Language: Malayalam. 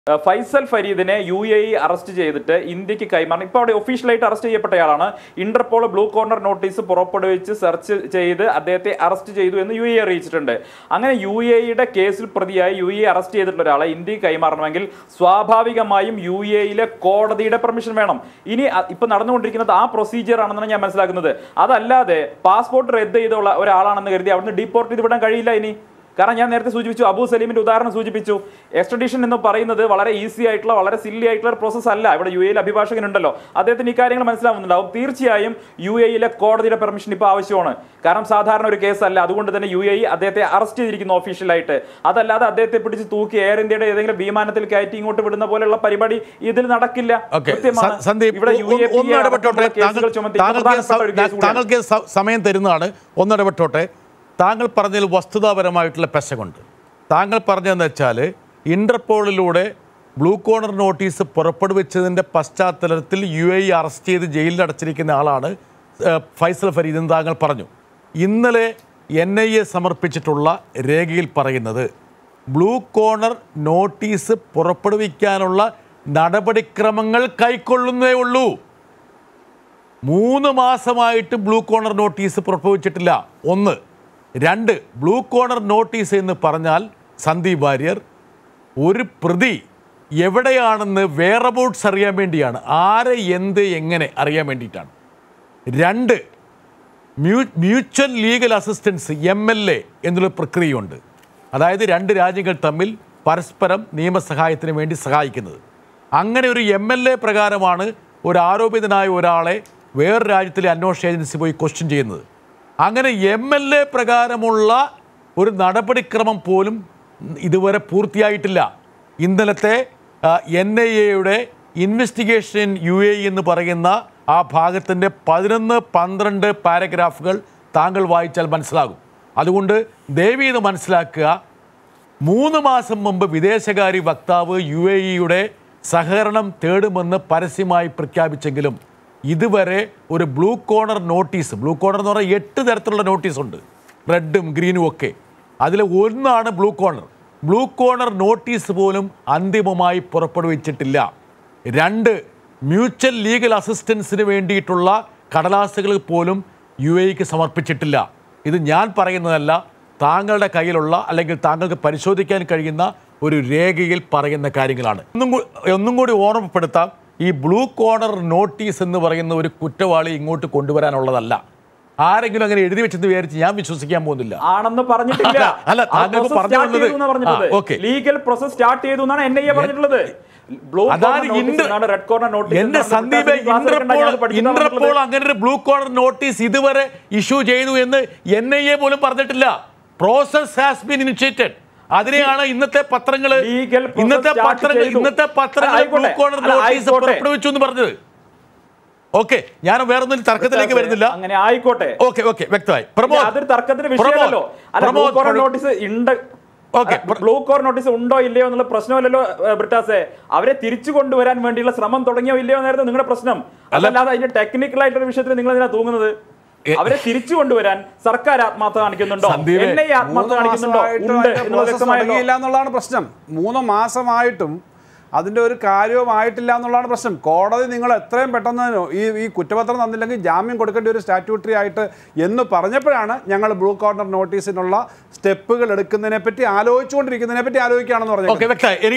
ഏഹ് ഫൈസൽ ഫരീദിനെ യു എ ഇ അറസ്റ്റ് ചെയ്തിട്ട് ഇന്ത്യക്ക് കൈമാറണം ഇപ്പോൾ അവിടെ ഒഫീഷ്യലായിട്ട് അറസ്റ്റ് ചെയ്യപ്പെട്ടയാളാണ് ഇന്റർപോൾ ബ്ലൂ കോർണർ നോട്ടീസ് പുറപ്പെടുവിച്ച് സെർച്ച് ചെയ്ത് അദ്ദേഹത്തെ അറസ്റ്റ് ചെയ്തു എന്ന് യു എ അറിയിച്ചിട്ടുണ്ട് അങ്ങനെ യു എ ഇയുടെ കേസിൽ പ്രതിയായി യു എ അറസ്റ്റ് ചെയ്തിട്ടുള്ള ഒരാളെ ഇന്ത്യക്ക് കൈമാറണമെങ്കിൽ സ്വാഭാവികമായും യു എയിലെ കോടതിയുടെ പെർമിഷൻ വേണം ഇനി അ- ഇപ്പൊ നടന്നുകൊണ്ടിരിക്കുന്നത് ആ പ്രൊസീജിയർ ആണെന്നാണ് ഞാൻ മനസ്സിലാക്കുന്നത് അതല്ലാതെ പാസ്പോർട്ട് റദ്ദ് ചെയ്തുള്ള ഒരാളാണെന്ന് കരുതി അവിടുന്ന് ഡിപ്പോർട്ട് ചെയ്ത് വിടാൻ കഴിയില്ല ഇനി കാരണം ഞാൻ നേരത്തെ സൂചിപ്പിച്ചു അബു സലീമിന്റെ ഉദാഹരണം സൂചിപ്പിച്ചു എക്സ്ട്രഡീഷൻ എന്ന് പറയുന്നത് വളരെ ഈസി ആയിട്ടുള്ള വളരെ സില്ലി ആയിട്ടുള്ള പ്രോസസ് അല്ല ഇവിടെ യു എയിൽ അഭിഭാഷകനുണ്ടല്ലോ അദ്ദേഹത്തിന് ഈ കാര്യങ്ങൾ മനസ്സിലാവുന്നുണ്ടാവും തീർച്ചയായും യു എയിലെ കോടതിയുടെ പെർമിഷൻ ഇപ്പോൾ ആവശ്യമാണ് കാരണം സാധാരണ ഒരു കേസല്ല അതുകൊണ്ട് തന്നെ യു എ ഇ അദ്ദേഹത്തെ അറസ്റ്റ് ചെയ്തിരിക്കുന്നു ഒഫീഷ്യലായിട്ട് അതല്ലാതെ അദ്ദേഹത്തെ പിടിച്ച് തൂക്കി എയർ ഇന്ത്യയുടെ ഏതെങ്കിലും വിമാനത്തിൽ കയറ്റി ഇങ്ങോട്ട് വിടുന്ന പോലെയുള്ള പരിപാടി ഇതിൽ നടക്കില്ല ഓക്കെ കൃത്യമാണ്. സന്ദീപ് ഇവിടെ യു എ ഒന്ന് ഇടപെട്ടോട്ടെ താങ്കൾ- താങ്കൾക്ക് സ- താങ്കൾക്ക് സ- സമയം തരുന്നതാണ് ഒന്ന് ഇടപെട്ടോട്ടെ താങ്കൾ പറഞ്ഞതിൽ വസ്തുതാപരമായിട്ടുള്ള പെശകുണ്ട് താങ്കൾ പറഞ്ഞതെന്ന് വെച്ചാൽ ഇന്റർപോളിലൂടെ ബ്ലൂ കോർണർ നോട്ടീസ് പുറപ്പെടുവിച്ചതിൻ്റെ പശ്ചാത്തലത്തിൽ യു എ അറസ്റ്റ് ചെയ്ത് ജയിലിൽ അടച്ചിരിക്കുന്ന ആളാണ് ഏഹ്, ഫൈസൽ ഫരീദ് എന്ന് താങ്കൾ പറഞ്ഞു ഇന്നലെ എൻ ഐ എ സമർപ്പിച്ചിട്ടുള്ള രേഖയിൽ പറയുന്നത് ബ്ലൂ കോർണർ നോട്ടീസ് പുറപ്പെടുവിക്കാനുള്ള നടപടിക്രമങ്ങൾ കൈക്കൊള്ളുന്നേ ഉള്ളൂ മൂന്ന് മാസമായിട്ട് ബ്ലൂ കോർണർ നോട്ടീസ് പുറപ്പെടുവിച്ചിട്ടില്ല ഒന്ന് രണ്ട് ബ്ലൂ കോർണർ നോട്ടീസ് എന്ന് പറഞ്ഞാൽ സന്ദീപ് വാര്യർ ഒരു പ്രതി എവിടെയാണെന്ന് വേറബൌട്ട്സ് അറിയാൻ വേണ്ടിയാണ് ആരെ എന്ത് എങ്ങനെ അറിയാൻ വേണ്ടിയിട്ടാണ് രണ്ട് മ്യൂ mutual legal assistance M L A എന്നുള്ള പ്രക്രിയയുണ്ട് അതായത് രണ്ട് രാജ്യങ്ങൾ തമ്മിൽ പരസ്പരം നിയമസഹായത്തിന് വേണ്ടി സഹായിക്കുന്നത് അങ്ങനെ ഒരു എം എൽ എ പ്രകാരമാണ് ഒരു ആരോപിതനായ ഒരാളെ വേറെ രാജ്യത്തിലെ അന്വേഷണ ഏജൻസി പോയി ക്വസ്റ്റ്യൻ ചെയ്യുന്നത് അങ്ങനെ എം എൽ എ പ്രകാരമുള്ള ഒരു നടപടിക്രമം പോലും ഇതുവരെ പൂർത്തിയായിട്ടില്ല ഇന്നലത്തെ എൻ ഐ എയുടെ ഇൻവെസ്റ്റിഗേഷൻ യു എ എന്ന് പറയുന്ന ആ ഭാഗത്തിൻ്റെ പതിനൊന്ന് പന്ത്രണ്ട് പാരഗ്രാഫുകൾ താങ്കൾ വായിച്ചാൽ മനസ്സിലാകും അതുകൊണ്ട് ദയവ് ഇത് മനസ്സിലാക്കുക മൂന്ന് മാസം മുമ്പ് വിദേശകാര്യ വക്താവ് യു എ ഇയുടെ സഹകരണം തേടുമെന്ന് പരസ്യമായി പ്രഖ്യാപിച്ചെങ്കിലും ഇതുവരെ ഒരു blue corner notice blue corner എന്ന് പറഞ്ഞാൽ എട്ട് തരത്തിലുള്ള നോട്ടീസ് ഉണ്ട് റെഡും ഗ്രീനും ഒക്കെ അതിൽ ഒന്നാണ് blue corner blue corner notice പോലും അന്തിമമായി പുറപ്പെടുവിച്ചിട്ടില്ല രണ്ട് മ്യൂച്വൽ ലീഗൽ അസിസ്റ്റൻസിന് വേണ്ടിയിട്ടുള്ള കടലാസുകൾ പോലും യു എക്ക് സമർപ്പിച്ചിട്ടില്ല ഇത് ഞാൻ പറയുന്നതല്ല താങ്കളുടെ കയ്യിലുള്ള അല്ലെങ്കിൽ താങ്കൾക്ക് പരിശോധിക്കാൻ കഴിയുന്ന ഒരു രേഖയിൽ പറയുന്ന കാര്യങ്ങളാണ് ഒന്നും കൂ- ഒന്നും കൂടി ഓർമ്മപ്പെടുത്താം ഈ ബ്ലൂ കോർണർ നോട്ടീസ് എന്ന് പറയുന്ന ഒരു കുറ്റവാളി ഇങ്ങോട്ട് കൊണ്ടുവരാനുള്ളതല്ല ആരെങ്കിലും അങ്ങനെ എഴുതി വെച്ചെന്ന് വിചാരിച്ച് ഞാൻ വിശ്വസിക്കാൻ പോകുന്നില്ല ആണെന്ന് പറഞ്ഞിട്ടില്ല അല്ല, താങ്കൾക്ക് പറഞ്ഞു വന്നത് ആ, okay. ലീഗൽ പ്രോസസ് സ്റ്റാർട്ട് ചെയ്തു എന്നാണ് എൻ ഐ എ പറഞ്ഞിട്ടുള്ളത് ബ്ലൂ അതായത് ഇന്റർ റെഡ് കോർണർ നോട്ടീസ് എന്റെ സന്ദീപ് ഇന്റർപോൾ ഇന്റർപോൾ അങ്ങനെ ഒരു ബ്ലൂ കോർണർ നോട്ടീസ് ഇതുവരെ ഇഷ്യൂ ചെയ്തു എന്ന് എൻ ഐ എ പോലും പറഞ്ഞിട്ടില്ല പ്രോസസ് ഹാസ് ബീൻ ഇനിഷ്യേറ്റഡ് അതിനെയാണ് ഇന്നത്തെ പത്രങ്ങള് Legal process ഇന്നത്തെ start പത്രങ്ങൾ ചെയ്തു. ഇന്നത്തെ പത്രങ്ങൾ അല്ല, ബ്ലൂ ആയിക്കോട്ടെ. കോർണർ അല്ല, നോട്ടീസ് ആയിക്കോട്ടെ. പുറപ്പെടുവിച്ചു എന്ന് പറഞ്ഞത് ഓക്കെ ഞാൻ വേറൊന്നും തർക്കത്തിലേക്ക് വരുന്നില്ല അങ്ങനെ ആയിക്കോട്ടെ ഓക്കെ ഓക്കെ വ്യക്തമായി ഇല്ല, പ്രമോദ് അതൊരു തർക്കത്തിന് പ്രമോദ്, വിഷയമല്ലോ അല്ല blue Pramod corner Pramod notice ഉണ്ട് Okay, പ്ര- ബ്ലൂ കോർ നോട്ടീസ് ഉണ്ടോ ഇല്ലയോ എന്നുള്ള പ്രശ്നമല്ലല്ലോ ഏഹ്, ബ്രിട്ടാസെ അവരെ തിരിച്ചു കൊണ്ടുവരാൻ വേണ്ടിയുള്ള ശ്രമം തുടങ്ങിയോ ഇല്ലയോ എന്നായിരുന്നു നിങ്ങളുടെ പ്രശ്നം അതല്ലാതെ അതിന്റെ ടെക്നിക്കൽ ആയിട്ടുള്ള വിഷയത്തിൽ നിങ്ങൾ എന്തിനാ തൂങ്ങുന്നത് എ- അവരെ തിരിച്ചു കൊണ്ടുവരാൻ സർക്കാർ ആത്മാർത്ഥ കാണിക്കുന്നുണ്ടോ സന്ദീപേ, എൻ ഐ ആത്മാർത്ഥ മൂന്ന് കാണിക്കുന്നുണ്ടോ മാസമായിട്ടും ഉണ്ട് അതിന്റെ എന്നുള്ളത് പ്രോസസ്സ് വ്യക്തമായല്ലോ തുടങ്ങിയില്ല എന്നുള്ളതാണ് പ്രശ്നം മൂന്ന് മാസമായിട്ടും അതിന്റെ ഒരു കാര്യവുമായിട്ടില്ല എന്നുള്ളതാണ് പ്രശ്നം കോടതി നിങ്ങൾ എത്രയും പെട്ടെന്ന് ഈ ഈ കുറ്റപത്രം തന്നില്ലെങ്കിൽ ജാമ്യം കൊടുക്കേണ്ട ഒരു സ്റ്റാറ്റ്യൂട്ടറി ആയിട്ട് എന്ന് പറഞ്ഞപ്പോഴാണ് ഞങ്ങൾ ബ്ലൂ കോർണർ നോട്ടീസിനുള്ള സ്റ്റെപ്പുകൾ എടുക്കുന്നതിനെ പറ്റി ആലോചിച്ചുകൊണ്ടിരിക്കുന്നതിനെ പറ്റി ആലോചിക്കുകയാണെന്ന് ഓക്കെ പറഞ്ഞത് വ്യക്തമായി ഇനി